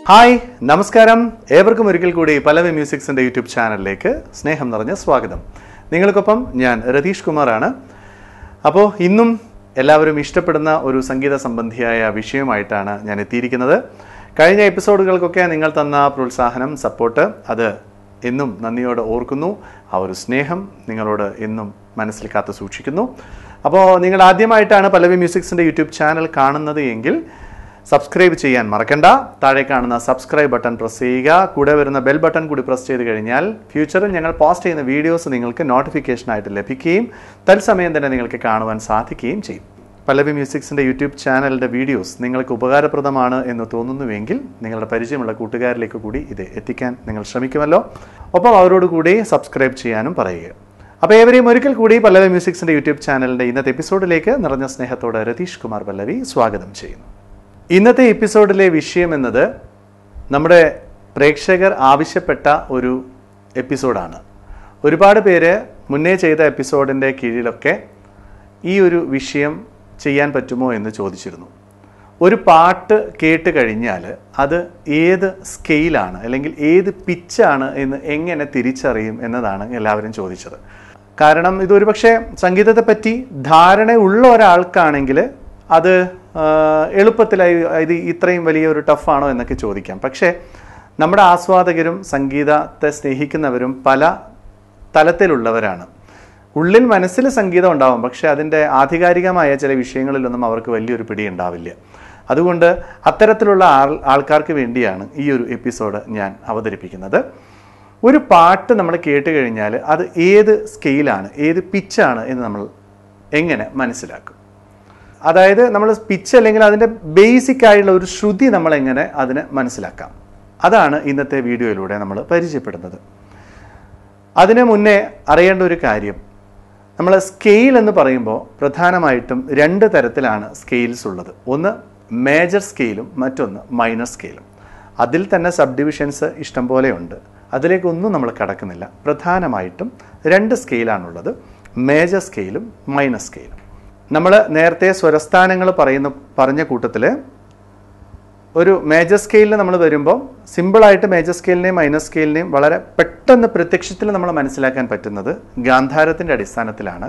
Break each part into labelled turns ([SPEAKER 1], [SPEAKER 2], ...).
[SPEAKER 1] hi നമസ്കാരം ഏവർക്കും ഒരിക്കൽ കൂടി പലവി മ്യൂസിക്സിന്റെ യൂട്യൂബ് ചാനലിലേക്ക് സ്നേഹം നിറഞ്ഞ സ്വാഗതം നിങ്ങൾക്കൊപ്പം ഞാൻ രതീഷ് കുമാറാണ് അപ്പോൾ ഇന്നും എല്ലാവരും ഇഷ്ടപ്പെടുന്ന ഒരു സംഗീത സംബന്ധിയായ വിഷയമായിട്ടാണ് ഞാൻ എത്തിയിരിക്കുന്നത് കഴിഞ്ഞ എപ്പിസോഡുകൾക്കൊക്കെ നിങ്ങൾ തന്ന പ്രോത്സാഹനം സപ്പോർട്ട് അത് എന്നും നന്ദിയോടെ ഓർക്കുന്നു ആ ഒരു സ്നേഹം നിങ്ങളോട് എന്നും മനസ്സിൽ കാത്തു സൂക്ഷിക്കുന്നു അപ്പോൾ നിങ്ങൾ ആദ്യമായിട്ടാണ് പല്ലവി മ്യൂസിക്സിൻ്റെ യൂട്യൂബ് ചാനൽ കാണുന്നത് എങ്കിൽ സബ്സ്ക്രൈബ് ചെയ്യാൻ മറക്കണ്ട താഴെ കാണുന്ന സബ്സ്ക്രൈബ് ബട്ടൺ പ്രസ് ചെയ്യുക കൂടെ വരുന്ന ബെൽ ബട്ടൺ കൂടി പ്രസ് ചെയ്ത് കഴിഞ്ഞാൽ ഫ്യൂച്ചറിൽ ഞങ്ങൾ പോസ്റ്റ് ചെയ്യുന്ന വീഡിയോസ് നിങ്ങൾക്ക് നോട്ടിഫിക്കേഷനായിട്ട് ലഭിക്കുകയും തത്സമയം തന്നെ നിങ്ങൾക്ക് കാണുവാൻ സാധിക്കുകയും ചെയ്യും പല്ലവി മ്യൂസിക്സിൻ്റെ യൂട്യൂബ് ചാനലിൻ്റെ വീഡിയോസ് നിങ്ങൾക്ക് ഉപകാരപ്രദമാണ് എന്ന് തോന്നുന്നുവെങ്കിൽ നിങ്ങളുടെ പരിചയമുള്ള കൂട്ടുകാരിലേക്ക് കൂടി ഇത് എത്തിക്കാൻ നിങ്ങൾ ശ്രമിക്കുമല്ലോ ഒപ്പം അവരോട് കൂടി സബ്സ്ക്രൈബ് ചെയ്യാനും പറയുക അപ്പോൾ ഏവരെയും ഒരിക്കൽ കൂടി പല്ലവി മ്യൂസിക്സിൻ്റെ യൂട്യൂബ് ചാനലിൻ്റെ ഇന്നത്തെ എപ്പിസോഡിലേക്ക് നിറഞ്ഞ സ്നേഹത്തോടെ രതീഷ് കുമാർ പല്ലവി സ്വാഗതം ചെയ്യുന്നു ഇന്നത്തെ എപ്പിസോഡിലെ വിഷയം എന്നത് നമ്മുടെ പ്രേക്ഷകർ ആവശ്യപ്പെട്ട ഒരു എപ്പിസോഡാണ് ഒരുപാട് പേര് മുന്നേ ചെയ്ത എപ്പിസോഡിൻ്റെ കീഴിലൊക്കെ ഈ ഒരു വിഷയം ചെയ്യാൻ പറ്റുമോ എന്ന് ചോദിച്ചിരുന്നു ഒരു പാട്ട് കേട്ട് കഴിഞ്ഞാൽ അത് ഏത് സ്കെയിലാണ് അല്ലെങ്കിൽ ഏത് പിച്ചാണ് എന്ന് എങ്ങനെ തിരിച്ചറിയും എന്നതാണ് എല്ലാവരും ചോദിച്ചത് കാരണം ഇതൊരു പക്ഷേ സംഗീതത്തെ പറ്റി ധാരണയുള്ള ഒരാൾക്കാണെങ്കിൽ അത് എളുപ്പത്തിലായി ഇത് ഇത്രയും വലിയ ഒരു ടഫാണോ എന്നൊക്കെ ചോദിക്കാം പക്ഷേ നമ്മുടെ ആസ്വാദകരും സംഗീതത്തെ സ്നേഹിക്കുന്നവരും പല തലത്തിലുള്ളവരാണ് ഉള്ളിൽ മനസ്സിൽ സംഗീതം ഉണ്ടാവും പക്ഷേ അതിൻ്റെ ആധികാരികമായ ചില വിഷയങ്ങളിലൊന്നും അവർക്ക് വലിയൊരു പിടി ഉണ്ടാവില്ല അതുകൊണ്ട് അത്തരത്തിലുള്ള ആൾ ആൾക്കാർക്ക് വേണ്ടിയാണ് ഈ ഒരു എപ്പിസോഡ് ഞാൻ അവതരിപ്പിക്കുന്നത് ഒരു പാട്ട് നമ്മൾ കേട്ട് കഴിഞ്ഞാൽ അത് ഏത് സ്കെയിലാണ് ഏത് പിച്ചാണ് എന്ന് നമ്മൾ എങ്ങനെ മനസ്സിലാക്കും അതായത് നമ്മൾ പിച്ച് അല്ലെങ്കിൽ അതിൻ്റെ ബേസിക് ആയിട്ടുള്ള ഒരു ശ്രുതി നമ്മൾ എങ്ങനെ അതിനെ മനസ്സിലാക്കാം അതാണ് ഇന്നത്തെ വീഡിയോയിലൂടെ നമ്മൾ പരിചയപ്പെടുന്നത് അതിനു മുന്നേ അറിയേണ്ട ഒരു കാര്യം നമ്മൾ സ്കെയിൽ എന്ന് പറയുമ്പോൾ പ്രധാനമായിട്ടും രണ്ട് തരത്തിലാണ് സ്കെയിൽസ് ഉള്ളത് ഒന്ന് മേജർ സ്കെയിലും മറ്റൊന്ന് മൈനർ സ്കെയിലും അതിൽ തന്നെ സബ് ഡിവിഷൻസ് ഇഷ്ടംപോലെ ഉണ്ട് അതിലേക്കൊന്നും നമ്മൾ കടക്കുന്നില്ല പ്രധാനമായിട്ടും രണ്ട് സ്കെയിലാണുള്ളത് മേജർ സ്കെയിലും മൈനർ സ്കെയിലും നമ്മൾ നേരത്തെ സ്വരസ്ഥാനങ്ങൾ പറയുന്ന പറഞ്ഞ കൂട്ടത്തിൽ ഒരു മേജർ സ്കെയിലിൽ നമ്മൾ വരുമ്പോൾ സിമ്പിളായിട്ട് മേജർ സ്കെയിലിനെയും മൈനർ സ്കെയിലിനെയും വളരെ പെട്ടെന്ന് പ്രത്യക്ഷത്തിൽ നമ്മൾ മനസ്സിലാക്കാൻ പറ്റുന്നത് ഗാന്ധാരത്തിൻ്റെ അടിസ്ഥാനത്തിലാണ്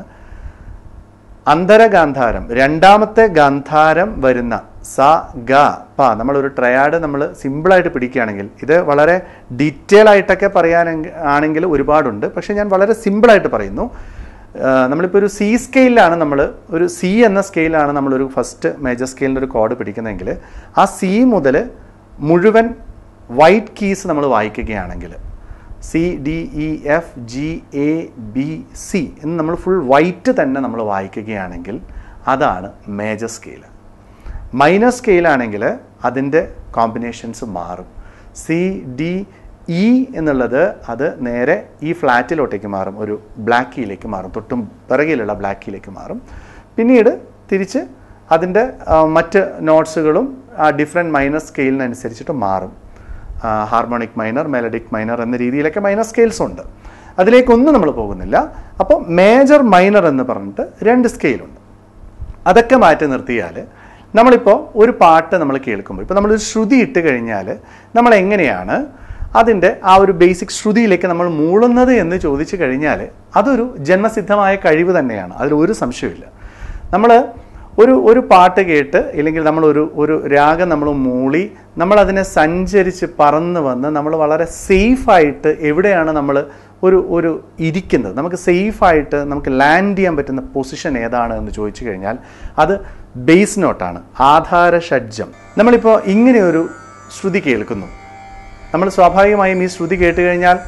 [SPEAKER 1] അന്തരഗാന്ധാരം രണ്ടാമത്തെ ഗാന്ധാരം വരുന്ന സ ഗ പ നമ്മളൊരു ട്രയാഡ് നമ്മൾ സിമ്പിളായിട്ട് പിടിക്കുകയാണെങ്കിൽ ഇത് വളരെ ഡീറ്റെയിൽ ആയിട്ടൊക്കെ പറയാൻ ആണെങ്കിൽ ഒരുപാടുണ്ട് പക്ഷേ ഞാൻ വളരെ സിമ്പിളായിട്ട് പറയുന്നു നമ്മളിപ്പോൾ ഒരു സി സ്കെയിലാണ് നമ്മൾ ഒരു സി എന്ന സ്കെയിലാണ് നമ്മളൊരു ഫസ്റ്റ് മേജർ സ്കെയിലിൻ്റെ ഒരു കോഡ് പിടിക്കുന്നതെങ്കിൽ ആ സി മുതൽ മുഴുവൻ വൈറ്റ് കീസ് നമ്മൾ വായിക്കുകയാണെങ്കിൽ C D E F G A B C എന്ന് നമ്മൾ ഫുൾ വൈറ്റ് തന്നെ നമ്മൾ വായിക്കുകയാണെങ്കിൽ അതാണ് മേജർ സ്കെയിൽ മൈനർ സ്കെയിലാണെങ്കിൽ അതിൻ്റെ കോമ്പിനേഷൻസ് മാറും സി ഡി ഇ എന്നുള്ളത് അത് നേരെ ഈ ഫ്ലാറ്റിലോട്ടേക്ക് മാറും ഒരു ബ്ലാക്ക് കീയിലേക്ക് മാറും തൊട്ടും പിറകിലുള്ള ബ്ലാക്ക് കീയിലേക്ക് മാറും പിന്നീട് തിരിച്ച് അതിൻ്റെ മറ്റ് നോട്ട്സുകളും ആ ഡിഫറെൻറ്റ് മൈനർ സ്കെയിലിനനുസരിച്ചിട്ട് മാറും ഹാർമോണിക് മൈനർ മെലഡിക് മൈനർ എന്ന രീതിയിലൊക്കെ മൈനർ സ്കെയിൽസ് ഉണ്ട് അതിലേക്കൊന്നും നമ്മൾ പോകുന്നില്ല അപ്പോൾ മേജർ മൈനർ എന്ന് പറഞ്ഞിട്ട് രണ്ട് സ്കെയിലുണ്ട് അതൊക്കെ മാറ്റി നിർത്തിയാൽ നമ്മളിപ്പോൾ ഒരു പാട്ട് നമ്മൾ കേൾക്കുമ്പോൾ ഇപ്പോൾ നമ്മളൊരു ശ്രുതി ഇട്ട് കഴിഞ്ഞാൽ നമ്മൾ എങ്ങനെയാണ് അതിൻ്റെ ആ ഒരു ബേസിക് ശ്രുതിയിലേക്ക് നമ്മൾ മൂളുന്നത് എന്ന് ചോദിച്ചു കഴിഞ്ഞാൽ അതൊരു ജന്മസിദ്ധമായ കഴിവ് തന്നെയാണ് അതിൽ ഒരു സംശയമില്ല നമ്മൾ ഒരു ഒരു പാട്ട് കേട്ട് ഇല്ലെങ്കിൽ നമ്മൾ ഒരു ഒരു രാഗം നമ്മൾ മൂളി നമ്മൾ അതിനെ സഞ്ചരിച്ച് പറന്ന് വന്ന് നമ്മൾ വളരെ സേഫായിട്ട് എവിടെയാണ് നമ്മൾ ഒരു ഒരു ഇരിക്കുന്നത് നമുക്ക് സേഫായിട്ട് നമുക്ക് ലാൻഡ് ചെയ്യാൻ പറ്റുന്ന പൊസിഷൻ ഏതാണ് എന്ന് ചോദിച്ചു കഴിഞ്ഞാൽ അത് ബേസ് നോട്ടാണ് ആധാര ഷഡ്ജം നമ്മളിപ്പോൾ ഇങ്ങനെയൊരു ശ്രുതി കേൾക്കുന്നു നമ്മൾ സ്വാഭാവികമായും ഈ ശ്രുതി കേട്ട് കഴിഞ്ഞാൽ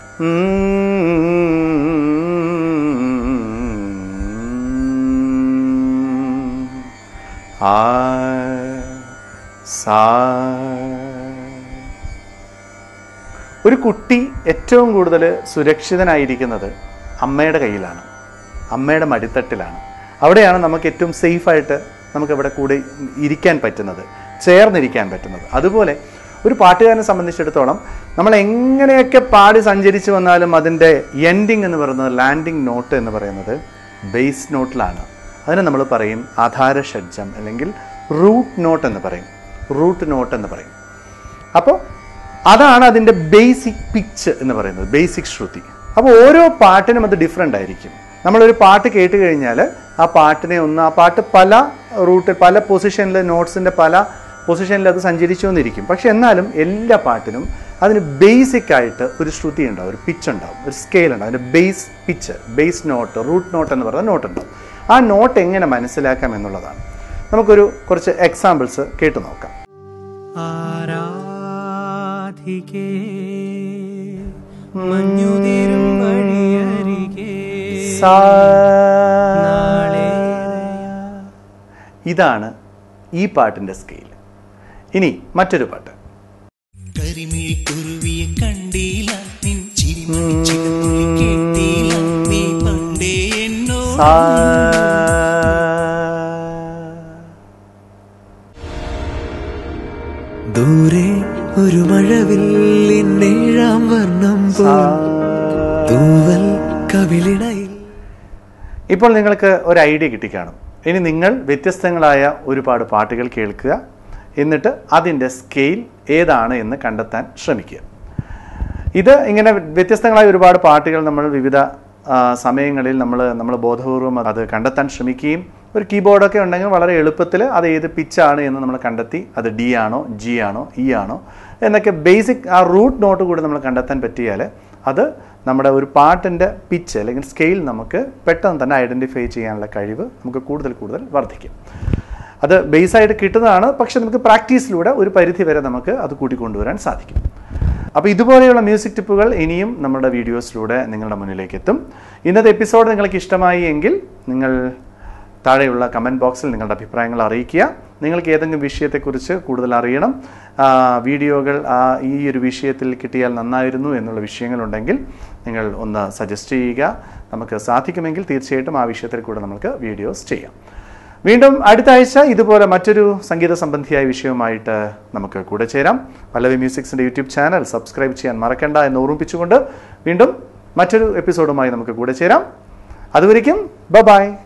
[SPEAKER 1] ആ സാ ഒരു കുട്ടി ഏറ്റവും കൂടുതൽ സുരക്ഷിതനായിരിക്കുന്നത് അമ്മയുടെ കയ്യിലാണ് അമ്മയുടെ മടിത്തട്ടിലാണ് അവിടെയാണ് നമുക്ക് ഏറ്റവും സേഫായിട്ട് നമുക്ക് അവിടെ കൂടെ ഇരിക്കാൻ പറ്റുന്നത് ചേർന്നിരിക്കാൻ പറ്റുന്നത് അതുപോലെ ഒരു പാട്ടുകാരനെ സംബന്ധിച്ചിടത്തോളം നമ്മൾ എങ്ങനെയൊക്കെ പാടി സഞ്ചരിച്ച് വന്നാലും അതിൻ്റെ എൻഡിങ് എന്ന് പറയുന്നത് ലാൻഡിങ് നോട്ട് എന്ന് പറയുന്നത് ബേസ് നോട്ടിലാണ് അതിനെ നമ്മൾ പറയും ആധാര ഷഡ്ജം അല്ലെങ്കിൽ റൂട്ട് നോട്ട് എന്ന് പറയും റൂട്ട് നോട്ട് എന്ന് പറയും അപ്പോൾ അതാണ് അതിൻ്റെ ബേസിക് പിച്ച് എന്ന് പറയുന്നത് ബേസിക് ശ്രുതി അപ്പോൾ ഓരോ പാട്ടിനും അത് ഡിഫറെൻ്റ് ആയിരിക്കും നമ്മളൊരു പാട്ട് കേട്ട് കഴിഞ്ഞാൽ ആ പാട്ടിനെ ഒന്ന് ആ പാട്ട് പല റൂട്ടിൽ പല പൊസിഷനിൽ നോട്ട്സിൻ്റെ പല പൊസിഷനിൽ അത് സഞ്ചരിച്ചു വന്നിരിക്കും പക്ഷെ എന്നാലും എല്ലാ പാട്ടിനും അതിന് ബേസിക് ആയിട്ട് ഒരു ശ്രുതി ഉണ്ടാവും ഒരു പിച്ച് ഉണ്ടാവും ഒരു സ്കെയിൽ ഉണ്ടാവും അതിൻ്റെ base pitch base note root note എന്ന് പറയുന്ന നോട്ട് ഉണ്ടാവും ആ നോട്ട് എങ്ങനെ മനസ്സിലാക്കാം എന്നുള്ളതാണ് നമുക്കൊരു കുറച്ച് എക്സാമ്പിൾസ് കേട്ടു നോക്കാം
[SPEAKER 2] ആരാധികേ മഞ്ഞുതിരും വഴിയരികെ നാളെ
[SPEAKER 1] ഇതാണ് ഈ പാട്ടിൻ്റെ സ്കെയിൽ ഇനി മറ്റൊരു പാട്ട്
[SPEAKER 2] കരിമിഴി കുരുവിയെ കണ്ടില്ല നിൻ ചിരിമണി ചിലപ്പുലി കേട്ടില്ല നീ പണ്ടേ എന്നോ ദൂരെ ഒരു മഴവില്ലിന്നേഴാം വർണ്ണം തൂവൽ കവിളിണയിൽ
[SPEAKER 1] ഇപ്പോൾ നിങ്ങൾക്ക് ഒരു ഐഡിയ കിട്ടിക്കാണും ഇനി നിങ്ങൾ വ്യത്യസ്തങ്ങളായ ഒരുപാട് പാട്ടുകൾ കേൾക്കുക എന്നിട്ട് അതിൻ്റെ സ്കെയിൽ ഏതാണ് എന്ന് കണ്ടെത്താൻ ശ്രമിക്കുക ഇത് ഇങ്ങനെ വ്യത്യസ്തങ്ങളായ ഒരുപാട് പാട്ടുകൾ നമ്മൾ വിവിധ ആ, സമയങ്ങളിൽ നമ്മൾ നമ്മൾ ബോധപൂർവം അത് കണ്ടെത്താൻ ശ്രമിക്കുകയും ഒരു കീബോർഡൊക്കെ ഉണ്ടെങ്കിൽ വളരെ എളുപ്പത്തിൽ അത് ഏത് പിച്ചാണ് എന്ന് നമ്മൾ കണ്ടെത്തി അത് ഡി ആണോ ജി ആണോ ഇ ആണോ എന്നൊക്കെ ബേസിക് ആ റൂട്ട് നോട്ട് കൂടി നമ്മൾ കണ്ടെത്താൻ പറ്റിയാൽ അത് നമ്മുടെ ഒരു പാട്ടിൻ്റെ പിച്ച് അല്ലെങ്കിൽ സ്കെയിൽ നമുക്ക് പെട്ടെന്ന് തന്നെ ഐഡൻറ്റിഫൈ ചെയ്യാനുള്ള കഴിവ് നമുക്ക് കൂടുതൽ കൂടുതൽ വർദ്ധിക്കും അത് ബേസായിട്ട് കിട്ടുന്നതാണ് പക്ഷെ നമുക്ക് പ്രാക്ടീസിലൂടെ ഒരു പരിധി വരെ നമുക്ക് അത് കൂട്ടിക്കൊണ്ടുവരാൻ സാധിക്കും അപ്പോൾ ഇതുപോലെയുള്ള മ്യൂസിക് ടിപ്പുകൾ ഇനിയും നമ്മുടെ വീഡിയോസിലൂടെ നിങ്ങളുടെ മുന്നിലേക്ക് എത്തും ഇന്നത്തെ എപ്പിസോഡ് നിങ്ങൾക്ക് ഇഷ്ടമായി എങ്കിൽ നിങ്ങൾ താഴെയുള്ള കമൻറ്റ് ബോക്സിൽ നിങ്ങളുടെ അഭിപ്രായങ്ങൾ അറിയിക്കുക നിങ്ങൾക്ക് ഏതെങ്കിലും വിഷയത്തെക്കുറിച്ച് കൂടുതൽ അറിയണം ആ, വീഡിയോകൾ ആ, ഈ ഒരു വിഷയത്തിൽ കിട്ടിയാൽ നന്നായിരുന്നു എന്നുള്ള വിഷയങ്ങളുണ്ടെങ്കിൽ നിങ്ങൾ ഒന്ന് സജസ്റ്റ് ചെയ്യുക നമുക്ക് സാധിക്കുമെങ്കിൽ തീർച്ചയായിട്ടും ആ വിഷയത്തിൽ കൂടെ നമുക്ക് വീഡിയോസ് ചെയ്യാം വീണ്ടും അടുത്ത ആഴ്ച ഇതുപോലെ മറ്റൊരു സംഗീത സംബന്ധിയായ വിഷയവുമായിട്ട് നമുക്ക് കൂടെ ചേരാം പല്ലവി മ്യൂസിക്സിൻ്റെ യൂട്യൂബ് ചാനൽ സബ്സ്ക്രൈബ് ചെയ്യാൻ മറക്കണ്ട എന്ന് ഓർമ്മിപ്പിച്ചുകൊണ്ട് വീണ്ടും മറ്റൊരു എപ്പിസോഡുമായി നമുക്ക് കൂടെ ചേരാം അതുവരയ്ക്കും ബ ബൈ